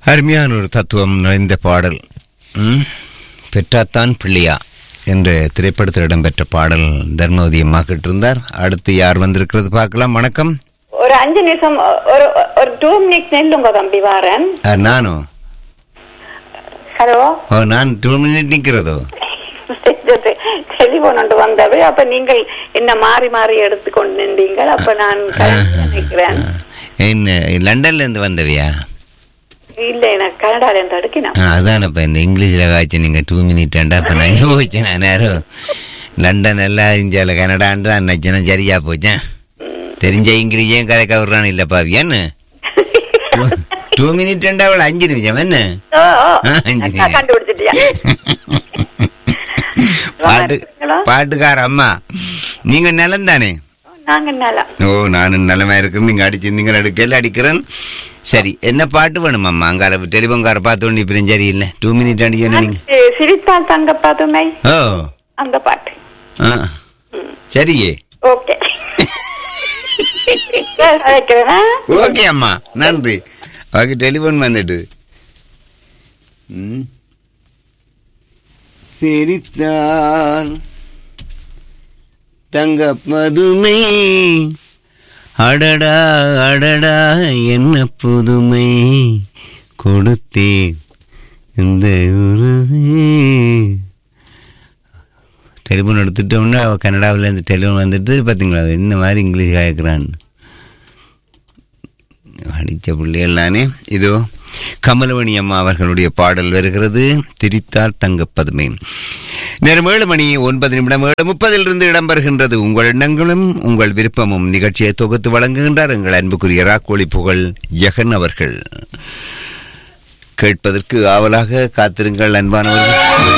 அருமையான ஒரு தத்துவம் நிறைந்த பாடல் ம்? பெற்றாத்தான் பிள்ளையா என்ற திரைப்படத்தில் இடம்பெற்ற பாடல் தர்மவதி அம்மா கிட்ட இருந்தார் அடுத்து யார் வந்திருக்கிறது பார்க்கலாம் வணக்கம் ஒரு அஞ்சு நிமிஷம் ஒரு ஒரு டூ மினிட்ஸ் நெல்லுங்க தம்பி வாரன் ஆ, நானோ ஹலோ ஓ நான் டூ மினிட் நிற்கிறதோ டெலிபோன் ஒன்று வந்தது அப்ப நீங்கள் என்ன மாறி மாறி எடுத்துக்கொண்டு நின்றீங்கள் அப்ப நான் கலந்து நினைக்கிறேன் என்ன லண்டன்ல இருந்து வந்தவையா இல்ல எனக்கு கனடால இருந்து எடுக்கினோம் ஆ, அதான் இப்போ இந்த இங்கிலீஷில் காய்ச்சி நீங்கள் டூ மினிட் இப்போ நான் யோசிச்சேன் நான் நேரம் லண்டன் எல்லாம் இந்தியாவில் கனடான்னு தான் நினச்சேன் சரியா போச்சேன் தெரிஞ்ச இங்கிலீஷையும் கதை கவுறான்னு இல்லைப்பா என்ன டூ மினிட் அவள் அஞ்சு நிமிஷம் என்ன ஓ, ஓ, ஆ, அஞ்சு நான் கண்டுபிடிச்சிட்டியா பாட்டு பாட்டுக்கார அம்மா நீங்க நிலம் தானே நாங்க நல்லா ஓ நானும் நிலமா இருக்கிறேன் நீங்க அடிச்சிருந்தீங்க அடுக்கல அடிக்கிறேன் சரி என்ன பாட்டு வேணும் அம்மா அங்கால டெலிபோன்கார பார்த்து ஒன்று இப்போ சரியில்லை டூ மினிட் அடிக்கணும் நீங்க சிரித்தால் தங்க பாதுமை ஓ அந்த பாட்டு ஆ சரியே ஓகே அழைக்கிறேன் ஓகே அம்மா நன்றி அவருக்கு டெலிஃபோன் வந்துட்டு ம். சிரித்தார் தங்க பதுமை அடடா அடடா என்ன புதுமை கொடுத்தேன் இந்த உறவே டெலிஃபோன் எடுத்துட்டோம்னா அவள் கனடாவில் இருந்து டெலிஃபோன் வந்துட்டு பார்த்தீங்களா இந்த மாதிரி இங்கிலீஷ் கேட்குறான்னு அடித்த பிள்ளைகள் நானே இதோ கமலவணி அம்மா அவர்களுடைய பாடல் வருகிறது திரித்தார் தங்கப்பதுமை நேரம் ஏழு மணி ஒன்பது நிமிடம் ஏழு முப்பதிலிருந்து இடம்பெறுகின்றது உங்கள் எண்ணங்களும் உங்கள் விருப்பமும் நிகழ்ச்சியை தொகுத்து வழங்குகின்றார் எங்கள் அன்புக்குரிய ராக்கோழி புகழ் ஜெகன் அவர்கள் கேட்பதற்கு ஆவலாக காத்திருங்கள் அன்பானவர்கள்